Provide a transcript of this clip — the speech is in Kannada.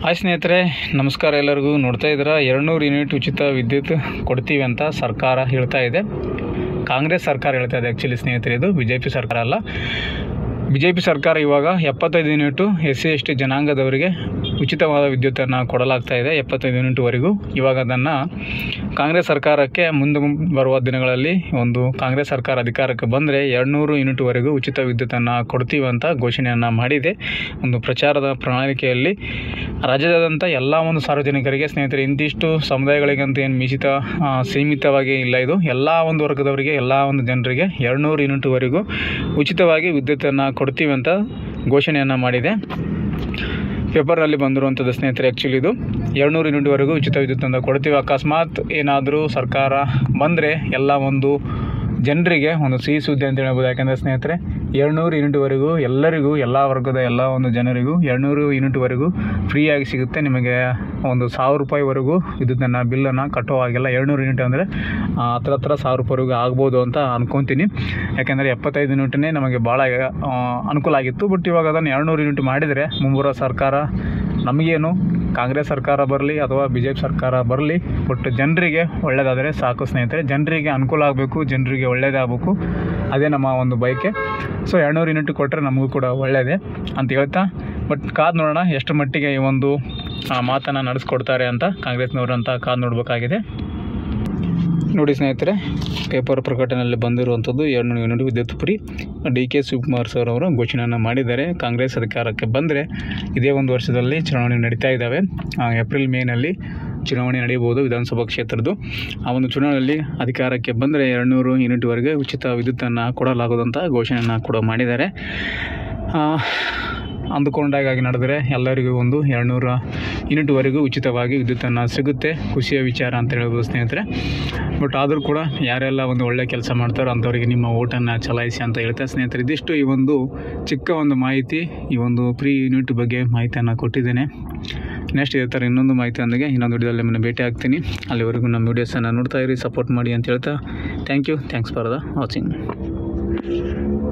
ಹಾಯ್ ಸ್ನೇಹಿತರೆ ನಮಸ್ಕಾರ ಎಲ್ಲರಿಗೂ ನೋಡ್ತಾ ಇದ್ದೀರಾ ಎರಡುನೂರು ಯೂನಿಟ್ ಉಚಿತ ವಿದ್ಯುತ್ ಕೊಡ್ತೀವಿ ಅಂತ ಸರ್ಕಾರ ಹೇಳ್ತಾ ಇದೆ ಕಾಂಗ್ರೆಸ್ ಸರ್ಕಾರ ಹೇಳ್ತಾ ಇದೆ ಆ್ಯಕ್ಚುಲಿ ಸ್ನೇಹಿತರೆ ಇದು ಬಿ ಜೆ ಪಿ ಸರ್ಕಾರ ಅಲ್ಲ ಬಿ ಜೆ ಪಿ ಸರ್ಕಾರ ಇವಾಗ ಎಪ್ಪತ್ತೈದು unit S C S T ಜನಾಂಗದವರಿಗೆ ಉಚಿತವಾದ ವಿದ್ಯುತ್ತನ್ನು ಕೊಡಲಾಗ್ತಾ ಇದೆ ಎಪ್ಪತ್ತೈದು ಯೂನಿಟ್ವರೆಗೂ ಇವಾಗ ಅದನ್ನು ಕಾಂಗ್ರೆಸ್ ಸರ್ಕಾರಕ್ಕೆ ಮುಂದೆ ಬರುವ ದಿನಗಳಲ್ಲಿ ಒಂದು ಕಾಂಗ್ರೆಸ್ ಸರ್ಕಾರ ಅಧಿಕಾರಕ್ಕೆ ಬಂದರೆ ಎರಡುನೂರು ಯೂನಿಟ್ವರೆಗೂ ಉಚಿತ ವಿದ್ಯುತ್ತನ್ನು ಕೊಡ್ತೀವಿ ಅಂತ ಘೋಷಣೆಯನ್ನು ಮಾಡಿದೆ ಒಂದು ಪ್ರಚಾರದ ಪ್ರಣಾಳಿಕೆಯಲ್ಲಿ ರಾಜ್ಯದಾದ್ಯಂತ ಎಲ್ಲ ಒಂದು ಸಾರ್ವಜನಿಕರಿಗೆ ಸ್ನೇಹಿತರೆ ಇಂತಿಷ್ಟು ಸಮುದಾಯಗಳಿಗಂತ ಏನು ಮೀಸಿತ ಆ, ಸೀಮಿತವಾಗಿ ಇಲ್ಲ ಇದು ಎಲ್ಲ ಒಂದು ವರ್ಗದವರಿಗೆ ಎಲ್ಲ ಒಂದು ಜನರಿಗೆ ಎರಡುನೂರು ಯೂನಿಟ್ವರೆಗೂ ಉಚಿತವಾಗಿ ವಿದ್ಯುತ್ತನ್ನು ಕೊಡ್ತೀವಿ ಅಂತ ಘೋಷಣೆಯನ್ನು ಮಾಡಿದೆ ಪೇಪರಲ್ಲಿ ಬಂದಿರುವಂಥದ್ದು ಸ್ನೇಹಿತರೆ ಆ್ಯಕ್ಚುಲಿ ಇದು ಎರಡುನೂರು ಯೂನಿಟ್ವರೆಗೂ ಉಚಿತ ವಿದ್ಯುತ್ತನ್ನು ಕೊಡ್ತೀವಿ ಅಕಸ್ಮಾತ್ ಏನಾದರೂ ಸರ್ಕಾರ ಬಂದರೆ ಎಲ್ಲ ಒಂದು ಜನರಿಗೆ ಒಂದು ಸಿಹಿ ಸುದ್ದಿ ಅಂತ ಹೇಳ್ಬೋದು ಯಾಕಂದರೆ ಸ್ನೇಹಿತರೆ ಎರಡುನೂರು ಯೂನಿಟ್ವರೆಗೂ ಎಲ್ಲರಿಗೂ ಎಲ್ಲ ವರ್ಗದ ಎಲ್ಲ ಒಂದು ಜನರಿಗೂ ಎರಡುನೂರು ಯೂನಿಟ್ವರೆಗೂ ಫ್ರೀಯಾಗಿ ಸಿಗುತ್ತೆ ನಿಮಗೆ ಒಂದು ಸಾವಿರ ರೂಪಾಯಿವರೆಗೂ ವಿದ್ಯುತ್ತನ್ನು ಬಿಲ್ಲನ್ನು ಕಟ್ಟೋ ಹಾಗೆಲ್ಲ ಎರಡುನೂರು ಯೂನಿಟ್ ಅಂದರೆ ಹತ್ರ ಹತ್ರ ಸಾವಿರ ರೂಪಾಯಿವರೆಗೂ ಆಗ್ಬೋದು ಅಂತ ಅನ್ಕೊತೀನಿ ಯಾಕೆಂದರೆ ಎಪ್ಪತ್ತೈದು ಯೂನಿಟ್ನೇ ನಮಗೆ ಭಾಳ ಆ, ಅನುಕೂಲ ಆಗಿತ್ತು ಬಟ್ ಇವಾಗ ಅದನ್ನು ಎರಡುನೂರು ಯೂನಿಟ್ ಮಾಡಿದರೆ ಮುಂಬರುವ ಸರ್ಕಾರ ನಮಗೇನು ಕಾಂಗ್ರೆಸ್ ಸರ್ಕಾರ ಬರಲಿ ಅಥವಾ ಬಿ ಜೆ ಪಿ ಸರ್ಕಾರ ಬರಲಿ ಬಟ್ ಜನರಿಗೆ ಒಳ್ಳೆಯದಾದರೆ ಸಾಕು ಸ್ನೇಹಿತರೆ ಜನರಿಗೆ ಅನುಕೂಲ ಆಗಬೇಕು ಜನರಿಗೆ ಒಳ್ಳೆಯದಾಗಬೇಕು ಅದೇ ನಮ್ಮ ಒಂದು ಬಯಕೆ ಸೊ ಎರಡುನೂರು ಯೂನಿಟ್ ಕೊಟ್ಟರೆ ನಮಗೂ ಕೂಡ ಒಳ್ಳೆಯದೇ ಅಂತ ಹೇಳ್ತಾ ಬಟ್ ಕಾದು ನೋಡೋಣ ಎಷ್ಟು ಮಟ್ಟಿಗೆ ಈ ಒಂದು ಮಾತನ್ನು ನಡೆಸ್ಕೊಡ್ತಾರೆ ಅಂತ ಕಾಂಗ್ರೆಸ್ನವರು ಅಂತ ಕಾದು ನೋಡಬೇಕಾಗಿದೆ ನೋಡಿ ಸ್ನೇಹಿತರೆ ಪೇಪರ್ ಪ್ರಕಟಣೆಯಲ್ಲಿ ಬಂದಿರುವಂಥದ್ದು ಎರಡು ಯೂನಿಟ್ ವಿದ್ಯುತ್ free D K Shivakumar sir ಅವರು ಘೋಷಣೆಯನ್ನು ಮಾಡಿದ್ದಾರೆ ಕಾಂಗ್ರೆಸ್ ಅಧಿಕಾರಕ್ಕೆ ಬಂದರೆ ಇದೇ ಒಂದು ವರ್ಷದಲ್ಲಿ ಚುನಾವಣೆ ನಡೀತಾ ಇದ್ದಾವೆ ಆ, ಏಪ್ರಿಲ್ ಮೇನಲ್ಲಿ ಚುನಾವಣೆ ನಡೆಯಬಹುದು ವಿಧಾನಸಭಾ ಕ್ಷೇತ್ರದ್ದು ಆ ಒಂದು ಚುನಾವಣೆಯಲ್ಲಿ ಅಧಿಕಾರಕ್ಕೆ ಬಂದರೆ ಎರಡುನೂರು ಯೂನಿಟ್ವರೆಗೆ ಉಚಿತ ವಿದ್ಯುತ್ತನ್ನು ಕೊಡಲಾಗುವುದಂತ ಘೋಷಣೆಯನ್ನು ಕೂಡ ಮಾಡಿದ್ದಾರೆ ಆ, ಅಂದುಕೊಂಡಾಗಿ ನಡೆದರೆ ಎಲ್ಲರಿಗೂ ಒಂದು ಎರಡುನೂರ ಯೂನಿಟ್ವರೆಗೂ ಉಚಿತವಾಗಿ ವಿದ್ಯುತ್ತನ್ನು ಸಿಗುತ್ತೆ ಖುಷಿಯ ವಿಚಾರ ಅಂತ ಹೇಳ್ಬೋದು ಸ್ನೇಹಿತರೆ ಬಟ್ ಆದರೂ ಕೂಡ ಯಾರೆಲ್ಲ ಒಂದು ಒಳ್ಳೆ ಕೆಲಸ ಮಾಡ್ತಾರೋ ಅಂಥವರಿಗೆ ನಿಮ್ಮ ಓಟನ್ನು ಚಲಾಯಿಸಿ ಅಂತ ಹೇಳ್ತಾ ಸ್ನೇಹಿತರೆ ಇದಿಷ್ಟು ಈ ಒಂದು ಚಿಕ್ಕ ಒಂದು ಮಾಹಿತಿ ಈ ಒಂದು ಫ್ರೀ ಯೂನಿಟ್ ಬಗ್ಗೆ ಮಾಹಿತಿಯನ್ನು ಕೊಟ್ಟಿದ್ದೇನೆ ನೆಕ್ಸ್ಟ್ ಇದೇ ಥರ ಇನ್ನೊಂದು ಮಾಹಿತಿಯೊಂದಿಗೆ ಇನ್ನೊಂದು ವಿಡಿಯೋದಲ್ಲಿ ನಿಮ್ಮನ್ನು ಭೇಟಿ ಆಗ್ತೀನಿ ಅಲ್ಲಿವರೆಗೂ ನಮ್ಮ ವೀಡಿಯೋಸನ್ನು ನೋಡ್ತಾ ಇರಿ ಸಪೋರ್ಟ್ ಮಾಡಿ ಅಂತ ಹೇಳ್ತಾ thank you thanks for the watching